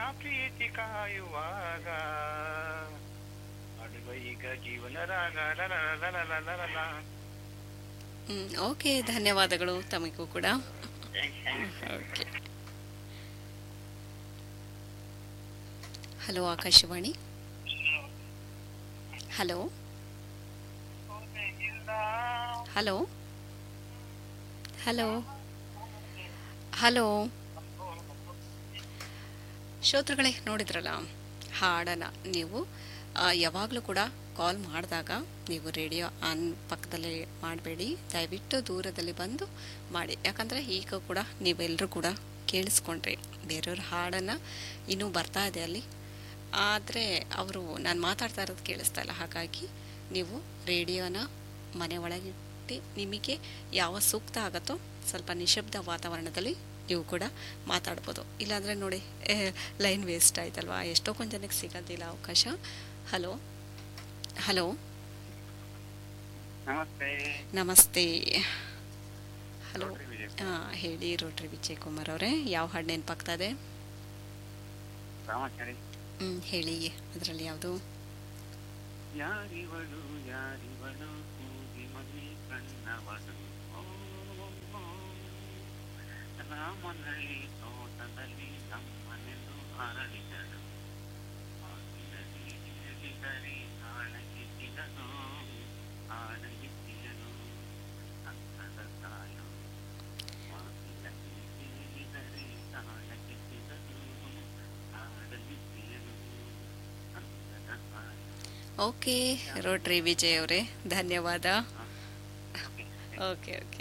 ಪ್ರೀತಿ ಕಾಯುವಾಗ ಅಡುಗ ಈಗ ಜೀವನ ರಾಗ ಲಲಲಲಲಲಲಲ. ಹ್ಮ್ ಓಕೆ ಧನ್ಯವಾದಗಳು ತಮಗೂ ಕೂಡ okay hello Akashvani hello hello hello hello ಶ್ರೋತೃಗಳೇ ನೋಡಿದ್ರಲ್ಲ ಹಾಡನ್ನು ನೀವು ಯಾವಾಗಲೂ ಕೂಡ ಕಾಲ್ ಮಾಡಿದಾಗ ನೀವು ರೇಡಿಯೋ ಆನ್ ಪಕ್ಕದಲ್ಲಿ ಮಾಡಬೇಡಿ ದಯವಿಟ್ಟು ದೂರದಲ್ಲಿ ಬಂದು ಮಾಡಿ ಯಾಕಂದರೆ ಈಗ ಕೂಡ ನೀವೆಲ್ಲರೂ ಕೂಡ ಕೇಳಿಸ್ಕೊಂಡ್ರಿ ಬೇರೆಯವ್ರ ಹಾಡನ್ನು ಇನ್ನೂ ಬರ್ತಾ ಇದೆ ಅಲ್ಲಿ ಆದರೆ ಅವರು ನಾನು ಮಾತಾಡ್ತಾ ಇರೋದು ಕೇಳಿಸ್ತಾ ಇಲ್ಲ ಹಾಗಾಗಿ ನೀವು ರೇಡಿಯೋನ ಮನೆ ಒಳಗಿಟ್ಟು ನಿಮಗೆ ಯಾವ ಸೂಕ್ತ ಆಗುತ್ತೋ ಸ್ವಲ್ಪ ನಿಶಬ್ದ ವಾತಾವರಣದಲ್ಲಿ ನೀವು ಕೂಡ ಮಾತಾಡ್ಬೋದು ಇಲ್ಲಾಂದರೆ ನೋಡಿ ಲೈನ್ ವೇಸ್ಟ್ ಆಯ್ತಲ್ವಾ ಎಷ್ಟೋ ಕೊಂದು ಜನಕ್ಕೆ ಸಿಗೋದಿಲ್ಲ ಅವಕಾಶ ಹಲೋ ಹಲೋ ನಮಸ್ತೆ ನಮಸ್ತೆ ಹಲೋ ರೋಟರಿ ವಿಜಯ್ ಹಾಂ ಹೇಳಿ ರೋಟ್ರಿ ವಿಜಯ್ ಕುಮಾರ್ ಅವರೇ ಯಾವ ಹಾಡು ನೆನಪಾಗ್ತಾ ಇದೆ ರಾಮಾಚಾರಿ ಹ್ಞೂ ಹೇಳಿ ಅದರಲ್ಲಿ ಯಾವುದು ಯಾರಿವಳು ಯಾರಿವಳು ಕೂಗಿ ಮನೆ ಕಣ್ಣವಳು ಓ, ಓ, ರಾಮನಳ್ಳಿ ತೋಟದಲ್ಲಿ ನಮ್ಮನೆಂದು ಅರಳಿದಳು ಆಗಿರಲಿ ಇರಲಿಗರಿ ಆಳಗಿಸಿದನು ಆಳಗಿಸಿದನು ಅಂಕದ ತಾಳು ಮಾತಿನಲ್ಲಿ ಕೇಳಿದರೆ ಆಳಗಿಸಿದನು ಆಳಗಿಸಿದನು ಅಂಕದ ತಾಳು ಓಕೆ ರೋಟ್ರಿ ವಿಜಯ್ ಅವರೇ ಧನ್ಯವಾದ ಓಕೆ ಓಕೆ ಓಕೆ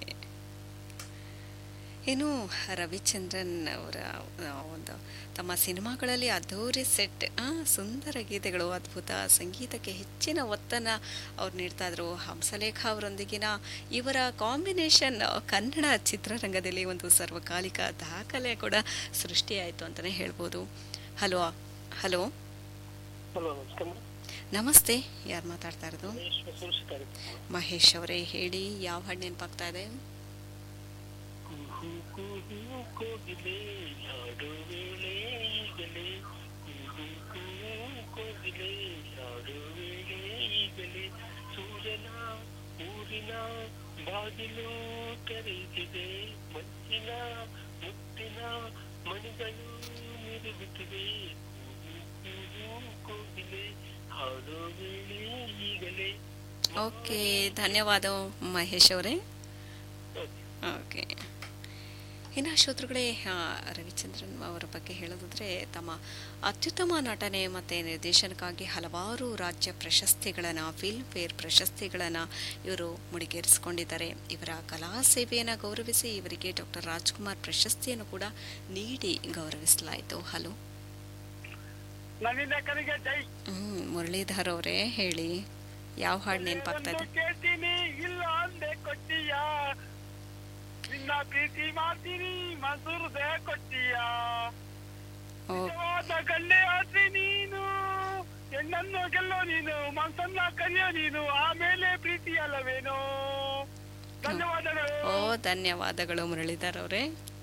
ಇನ್ನು ರವಿಚಂದ್ರನ್ ಅವರ ಆ, ಒಂದು ತಮ್ಮ ಸಿನಿಮಾಗಳಲ್ಲಿ ಅದ್ಧೂರಿ ಸೆಟ್ ಆ, ಸುಂದರ ಗೀತೆಗಳು ಅದ್ಭುತ ಸಂಗೀತಕ್ಕೆ ಹೆಚ್ಚಿನ ಒತ್ತನ್ನು ಅವ್ರು ನೀಡ್ತಾ ಇದ್ರು ಹಂಸಲೇಖ ಅವರೊಂದಿಗಿನ ಇವರ ಕಾಂಬಿನೇಷನ್ ಕನ್ನಡ ಚಿತ್ರರಂಗದಲ್ಲಿ ಒಂದು ಸರ್ವಕಾಲಿಕ ದಾಖಲೆ ಕೂಡ ಸೃಷ್ಟಿಯಾಯಿತು ಅಂತಲೇ ಹೇಳ್ಬೋದು ಹಲೋ ಹಲೋ ಹಲೋ ನಮಸ್ಕಾರ ಮೇಡಮ್. ನಮಸ್ತೆ ಯಾರು ಮಾತಾಡ್ತಾ ಇರೋದು ಮಹೇಶ್ ಸುರಕ್ಷಿತ ಮಹೇಶ್ ಅವರೇ ಹೇಳಿ ಯಾವ ಹಾಡು ನೆನಪಾಗ್ತಾ ಇದೆ ಕುಹು ಕುಹು ಕೋಗಿಲೆ ಹಾಡು ವೇಳೆ ಈಗಲೇ ಕುಹು ಕುಹು ಕೋಗಿಲೆ ಹಾಡು ವೇಳೆ ಈಗಲೇ ಸೂರ್ಯನ ಊರಿನ ಬಾಗಿಲು ತೆರೆಯುತ್ತಿದೆ ಮಂಚಿನ ಮುತ್ತಿನ ಮಣಿಗಳು ಮಿರುಗುತ್ತಿವೆ ಕುಹು ಕುಹು ಕೋಗಿಲೆ ಹಾಡು ವೇಳೆ ಈಗಲೇ ಓಕೆ ಧನ್ಯವಾದ ಮಹೇಶ್ ಅವರೇ ಓಕೆ. ಓಕೆ ಇನ್ನು ಶ್ರೋತೃಗಳೇ ಆ, ರವಿಚಂದ್ರನ್ ಅವರ ಬಗ್ಗೆ ಹೇಳೋದಾದ್ರೆ ತಮ್ಮ ಅತ್ಯುತ್ತಮ ನಟನೆ ಮತ್ತು ನಿರ್ದೇಶನಕ್ಕಾಗಿ ಹಲವಾರು ರಾಜ್ಯ ಪ್ರಶಸ್ತಿಗಳನ್ನು ಫಿಲ್ಮ್ ಫೇರ್ ಪ್ರಶಸ್ತಿಗಳನ್ನು ಇವರು ಮುಡಿಗೇರಿಸಿಕೊಂಡಿದ್ದಾರೆ ಇವರ ಕಲಾ ಸೇವೆಯನ್ನು ಗೌರವಿಸಿ ಇವರಿಗೆ ಡಾಕ್ಟರ್ ರಾಜ್ಕುಮಾರ್ ಪ್ರಶಸ್ತಿಯನ್ನು ಕೂಡ ನೀಡಿ ಗೌರವಿಸಲಾಯಿತು ಹಲೋ ನನ್ನಿಂದ ಕರಿಗೆ ಜೈ ಹ್ಮ್ ಮುರಳೀಧರ್ ಅವರೇ ಹೇಳಿ ಯಾವ ಹಾಡು ನೆನಪಾಗ್ತಾ ಇದೆ ಒಂದು ಕೇಳ್ತೀನಿ ಇಲ್ಲ ಅಂದೆ ಕೊಟ್ಟಿಯ ನಿನ್ನ ಪ್ರೀತಿ ಮಾಡ್ತೀನಿ ಮಸೂರ್ದೆ ಕೊಟ್ಟಿಯ ಓ ನಿಜವಾದ ಗಂಡೆ ಆದ್ರಿ ನೀನು ಹೆಣ್ಣನ್ನು ಗೆಲ್ಲೋ ನೀನು ಮನಸ್ಸನ್ನ ಕರಿಯೋ ನೀನು ಆಮೇಲೆ ಪ್ರೀತಿ ಅಲ್ಲವೇನೋ ಧನ್ಯವಾದಗಳು ಓ ಧನ್ಯವಾದಗಳು ಮುರಳೀಧರ್ ಅವರೇ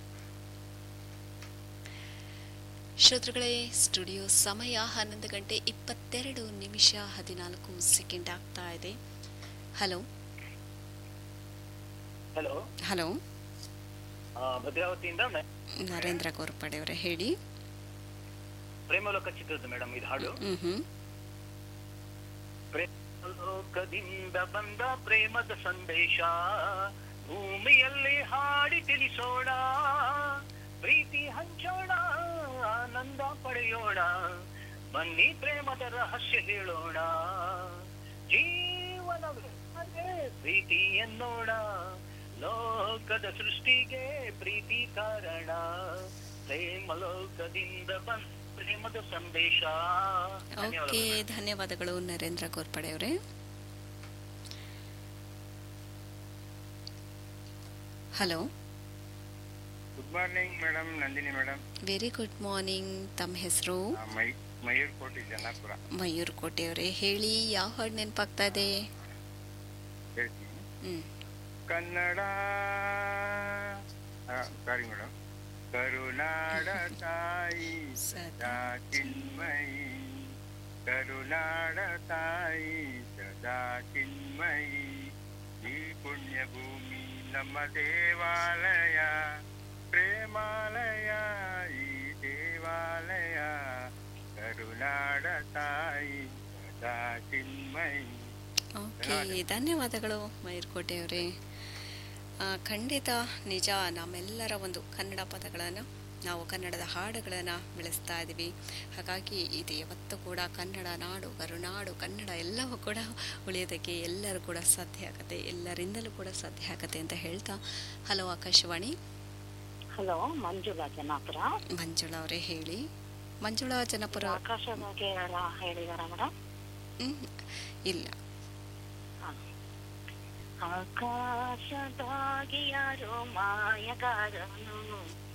ಶ್ರೋತೃಗಳೇ ಸ್ಟುಡಿಯೋ ಸಮಯ ಹನ್ನೊಂದು ಗಂಟೆ ಇಪ್ಪತ್ತೆರಡು ನಿಮಿಷ ಹದಿನಾಲ್ಕು ಸೆಕೆಂಡ್ ಆಗ್ತಾ ಇದೆ ಹಲೋ ಹಲೋ ಹಲೋ ಭದ್ರಾವತಿಯಿಂದ ನ- ನರೇಂದ್ರ ಗೋರ್ಪಡೆ ಅವರೇ ಹೇಳಿ ಪ್ರೇಮಲೋಕ ಚಿತ್ರದ ಮೇಡಮ್ ಇದು ಹಾಡು ಹ್ಮ್ ಹ್ಮ್ ಲೋಕದಿಂದ ಬಂದ ಪ್ರೇಮದ ಸಂದೇಶ ಭೂಮಿಯಲ್ಲಿ ಹಾಡಿ ತಿಳಿಸೋಣ ಪ್ರೀತಿ ಹಂಚೋಣ ಆನಂದ ಪಡೆಯೋಣ ಬನ್ನಿ ಪ್ರೇಮದ ರಹಸ್ಯ ಹೇಳೋಣ ಜೀವನವೇ ಅದೇ ಪ್ರೀತಿ ಎನ್ನೋಣ ಲೋಕದ ಸೃಷ್ಟಿಗೆ ಪ್ರೀತಿ ಕಾರಣ ಪ್ರೇಮ ಲೋಕದಿಂದ ಬಂದ ಪ್ರೇಮದ ಸಂದೇಶ ಓಕೆ ಧನ್ಯವಾದಗಳು. ಧನ್ಯವಾದಗಳು ನರೇಂದ್ರ ಗೋರ್ಪಡೆ ಅವರೇ hello good morning madam Nandini madam very good morning ತಮ್ಮ ಹೆಸರು ಮೈ ಮಯೂರ್ ಕೋಟಿ ಜನ್ನಾಪುರ ಮಯೂರ್ ಕೋಟೆ ಅವರೇ ಹೇಳಿ ಯಾವ ಹಾಡು ನೆನಪಾಗ್ತಾ ಇದೆ ಹೇಳ್ತೀನಿ ಹ್ಮ್ ಕನ್ನಡ ಸಾರಿ ಮೇಡಮ್ ಕರುನಾಡ ತಾಯಿ ಸದಾ ಚಿನ್ಮಯಿ ಕರುನಾಡ ತಾಯಿ ಸದಾ ಚಿನ್ಮಯಿ ಈ ಪುಣ್ಯ ಭೂಮಿ ನಮ್ಮ ದೇವಾಲಯ ಪ್ರೇಮಾಲಯ ಈ ದೇವಾಲಯ ಕರುನಾಡ ತಾಯಿ ಸದಾ ಚಿನ್ಮಯಿ ಓಕೆ ಧನ್ಯವಾದಗಳು ಮೈರ್ಕೋಟೆ ಅವರೇ ಖಂಡಿತ ನಿಜ ನಮ್ಮೆಲ್ಲರ ಒಂದು ಕನ್ನಡ ಪದಗಳನ್ನು ನಾವು ಕನ್ನಡದ ಹಾಡುಗಳನ್ನು ಬೆಳೆಸ್ತಾ ಇದ್ದೀವಿ ಹಾಗಾಗಿ ಇದು ಯಾವತ್ತೂ ಕೂಡ ಕನ್ನಡ ನಾಡು ಕರುನಾಡು ಕನ್ನಡ ಎಲ್ಲವೂ ಕೂಡ ಉಳಿಯೋದಕ್ಕೆ ಎಲ್ಲರೂ ಕೂಡ ಸಾಧ್ಯ ಆಗತ್ತೆ ಎಲ್ಲರಿಂದಲೂ ಕೂಡ ಸಾಧ್ಯ ಆಗತ್ತೆ ಅಂತ ಹೇಳ್ತಾ ಹಲೋ ಆಕಾಶವಾಣಿ ಹಲೋ ಮಂಜುಳಾ ಜನಾಪುರ ಮಂಜುಳಾ ಅವರೇ ಹೇಳಿ ಮಂಜುಳಾ ಜನಪುರ ಆಕಾಶ ಬಗ್ಗೆ ಎಲ್ಲ ಹೇಳಿದಾರ ಮೇಡಮ್ ಹ್ಮ್, ಇಲ್ಲ ಆಕಾಶದಾಗಿ ಯಾರೋ ಮಾಯಗಾರನು